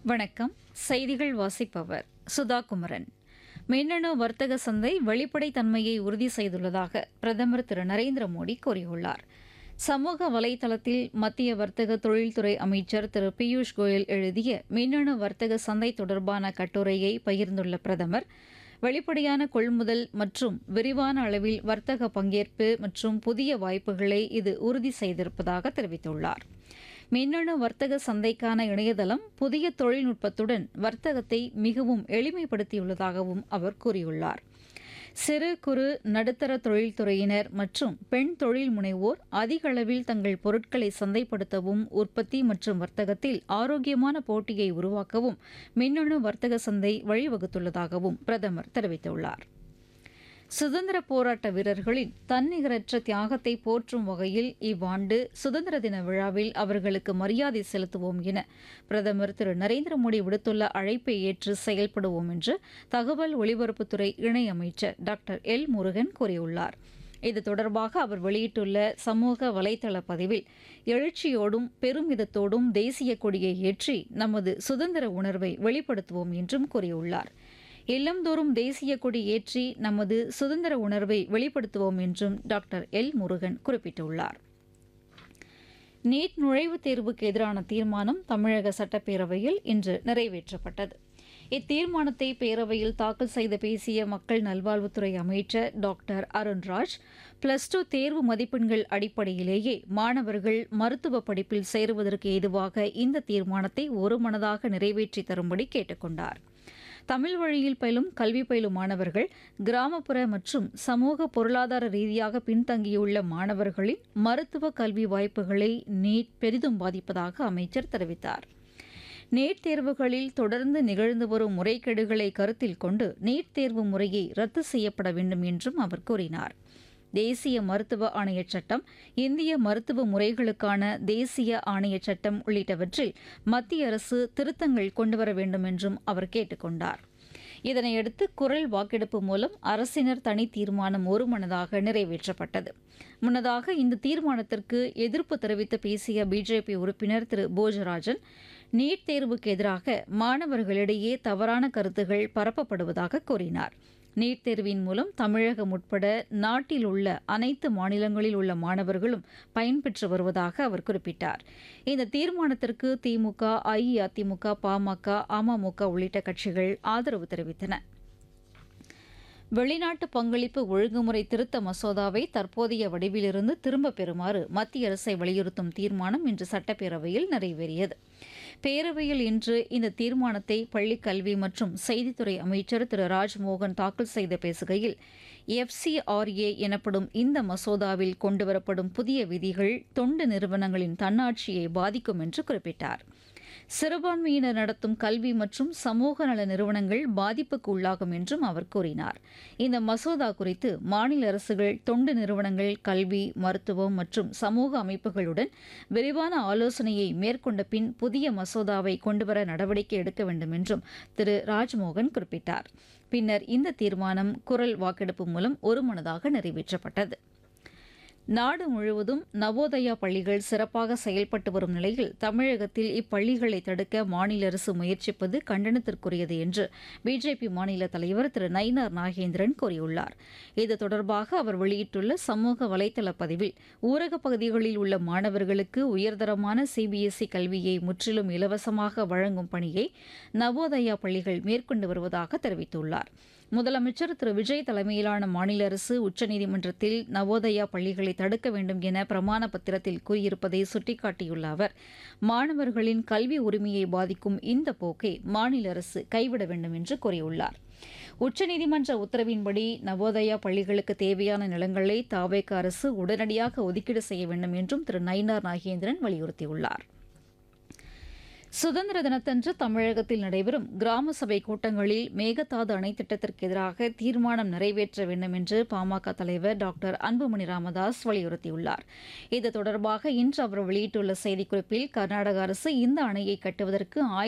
வணக்கம் செய்திகள் வாசிப்பவர் சுதா குமரன் மின்னணு வர்த்தக சந்தை வெளிப்படைத்தன்மையை உறுதி செய்துள்ளதாக பிரதமர் திரு நரேந்திர மோடி கூறியுள்ளார் சமூக வலைதளத்தில் மத்திய வர்த்தக தொழில்துறை அமைச்சர் திரு பியூஷ் கோயல் எழுதிய மின்னணு வர்த்தக சந்தை தொடர்பான கட்டுரையை பகிர்ந்துள்ள பிரதமர் வெளிப்படையான கொள்முதல் மற்றும் விரிவான அளவில் வர்த்தக பங்கேற்பு மற்றும் புதிய வாய்ப்புகளை இது உறுதி செய்திருப்பதாக தெரிவித்துள்ளார் மின்னணு வர்த்தக சந்தைக்கான இணையதளம் புதிய தொழில்நுட்பத்துடன் வர்த்தகத்தை மிகவும் எளிமைப்படுத்தியுள்ளதாகவும் அவர் கூறியுள்ளார் சிறு குறு நடுத்தர தொழில்துறையினர் மற்றும் பெண் தொழில் முனைவோர் அதிக அளவில் தங்கள் பொருட்களை சந்தைப்படுத்தவும் உற்பத்தி மற்றும் வர்த்தகத்தில் ஆரோக்கியமான போட்டியை உருவாக்கவும் மின்னணு வர்த்தக சந்தை வழிவகுத்துள்ளதாகவும் பிரதமர் தெரிவித்துள்ளார் சுதந்திர போராட்ட வீரர்களின் தன்னிகரற்ற தியாகத்தை போற்றும் வகையில் இவ்வாண்டு சுதந்திர தின விழாவில் அவர்களுக்கு மரியாதை செலுத்துவோம் என பிரதமர் திரு நரேந்திர மோடி விடுத்துள்ள அழைப்பை ஏற்று செயல்படுவோம் என்று தகவல் ஒலிபரப்புத்துறை இணையமைச்சர் டாக்டர் எல் முருகன் கூறியுள்ளார் இது தொடர்பாக அவர் வெளியிட்டுள்ள சமூக வலைதள பதிவில் எழுச்சியோடும் பெருமிதத்தோடும் தேசிய கொடியை ஏற்றி நமது சுதந்திர உணர்வை வெளிப்படுத்துவோம் என்றும் கூறியுள்ளார் இல்லந்தோறும் தேசிய கொடி ஏற்றி நமது சுதந்திர உணர்வை வெளிப்படுத்துவோம் என்றும் டாக்டர் எல் முருகன் குறிப்பிட்டுள்ளார் நீட் நுழைவுத் தேர்வுக்கு எதிரான தீர்மானம் தமிழக சட்டப்பேரவையில் இன்று நிறைவேற்றப்பட்டது இத்தீர்மானத்தை பேரவையில் தாக்கல் செய்து பேசிய மக்கள் நல்வாழ்வுத்துறை அமைச்சர் டாக்டர் அருண்ராஜ் பிளஸ் டூ தேர்வு மதிப்பெண்கள் அடிப்படையிலேயே மாணவர்கள் மருத்துவ படிப்பில் சேருவதற்கு ஏதுவாக இந்த தீர்மானத்தை ஒருமனதாக நிறைவேற்றி தரும்படி கேட்டுக்கொண்டார் தமிழ் வழியில் பயிலும் கல்வி பயிலும் மாணவர்கள் கிராமப்புற மற்றும் சமூக பொருளாதார ரீதியாக பின்தங்கியுள்ள மாணவர்களின் மருத்துவ கல்வி வாய்ப்புகளை நீட் பெரிதும் பாதிப்பதாக அமைச்சர் தெரிவித்தார் நீட் தேர்வுகளில் தொடர்ந்து நிகழ்ந்து வரும் முறைகேடுகளை கருத்தில் கொண்டு நீட் தேர்வு முறையை ரத்து செய்யப்பட வேண்டும் என்றும் அவர் கூறினார் தேசிய மருத்துவ ஆணையச் சட்டம் இந்திய மருத்துவ முறைகளுக்கான தேசிய ஆணையச் சட்டம் உள்ளிட்டவற்றில் மத்திய அரசு திருத்தங்கள் கொண்டுவர வேண்டும் என்றும் அவர் கேட்டுக்கொண்டார் இதனையடுத்து குரல் வாக்கெடுப்பு மூலம் அரசினர் தனி தீர்மானம் ஒருமனதாக நிறைவேற்றப்பட்டது முன்னதாக இந்த தீர்மானத்திற்கு எதிர்ப்பு தெரிவித்து பேசிய பிஜேபி உறுப்பினர் திரு போஜராஜன் நீட் தேர்வுக்கு எதிராக மாணவர்களிடையே தவறான கருத்துகள் பரப்பப்படுவதாக கூறினார் நீட் தேர்வின் மூலம் தமிழகம் உட்பட நாட்டில் உள்ள அனைத்து மாநிலங்களில் உள்ள மாணவர்களும் பயன்பெற்று வருவதாக அவர் குறிப்பிட்டார் இந்த தீர்மானத்திற்கு திமுக அஇஅதிமுக பாமக அமமுக உள்ளிட்ட கட்சிகள் ஆதரவு தெரிவித்தன வெளிநாட்டு பங்களிப்பு ஒழுங்குமுறை திருத்த மசோதாவை தற்போதைய வடிவிலிருந்து திரும்பப் பெறுமாறு மத்திய அரசை வலியுறுத்தும் தீர்மானம் இன்று சட்டப்பேரவையில் நிறைவேறியது பேரவையில் இன்று இந்த தீர்மானத்தை பள்ளிக் கல்வி மற்றும் செய்தித்துறை அமைச்சர் திரு ராஜ்மோகன் தாக்கல் செய்து பேசுகையில் எஃப்சிஆர்ஏ எனப்படும் இந்த மசோதாவில் கொண்டுவரப்படும் புதிய விதிகள் தொண்டு நிறுவனங்களின் தன்னாட்சியை பாதிக்கும் என்று குறிப்பிட்டார் சிறுபான்மையினர் நடத்தும் கல்வி மற்றும் சமூக நல நிறுவனங்கள் பாதிப்புக்கு உள்ளாகும் என்றும் அவர் கூறினார் இந்த மசோதா குறித்து மாநில அரசுகள் தொண்டு நிறுவனங்கள் கல்வி மருத்துவம் மற்றும் சமூக அமைப்புகளுடன் விரிவான ஆலோசனையை மேற்கொண்ட பின் புதிய மசோதாவை கொண்டுவர நடவடிக்கை எடுக்க வேண்டும் என்றும் திரு ராஜ்மோகன் குறிப்பிட்டார் பின்னர் இந்த தீர்மானம் குரல் வாக்கெடுப்பு மூலம் ஒருமனதாக நிறைவேற்றப்பட்டது நாடு முழுவதும் நவோதயா பள்ளிகள் சிறப்பாக செயல்பட்டு வரும் நிலையில் தமிழகத்தில் இப்பள்ளிகளை தடுக்க மாநில அரசு முயற்சிப்பது கண்டனத்திற்குரியது என்று பிஜேபி மாநில தலைவர் திரு நயினார் நாகேந்திரன் கூறியுள்ளார் இது தொடர்பாக அவர் வெளியிட்டுள்ள சமூக வலைதள பதிவில் ஊரகப் பகுதிகளில் உள்ள மாணவர்களுக்கு உயர்தரமான சிபிஎஸ்இ கல்வியை முற்றிலும் இலவசமாக வழங்கும் பணியை நவோதயா பள்ளிகள் மேற்கொண்டு வருவதாக தெரிவித்துள்ளார் முதலமைச்சர் திரு விஜய் தலைமையிலான மாநில அரசு உச்சநீதிமன்றத்தில் நவோதயா பள்ளிகளை தடுக்க வேண்டும் என பிரமாண பத்திரத்தில் கூறியிருப்பதை சுட்டிக்காட்டியுள்ள அவர் மாணவர்களின் கல்வி உரிமையை பாதிக்கும் இந்த போக்கை மாநில அரசு கைவிட வேண்டும் என்று கூறியுள்ளார் உச்சநீதிமன்ற உத்தரவின்படி நவோதயா பள்ளிகளுக்கு தேவையான நிலங்களை தாவேக அரசு உடனடியாக ஒதுக்கீடு செய்ய வேண்டும் என்றும் திரு நயினார் நாகேந்திரன் வலியுறுத்தியுள்ளார் சுதந்திர தினத்தன்று தமிழகத்தில் நடைபெறும் கிராம சபை கூட்டங்களில் மேகதாது அணை திட்டத்திற்கு எதிராக தீர்மானம் நிறைவேற்ற வேண்டும் என்று பாமக தலைவர் டாக்டர் அன்புமணி ராமதாஸ் வலியுறுத்தியுள்ளார் இது தொடர்பாக இன்று அவர் வெளியிட்டுள்ள செய்திக்குறிப்பில் கர்நாடக அரசு இந்த அணையை கட்டுவதற்கு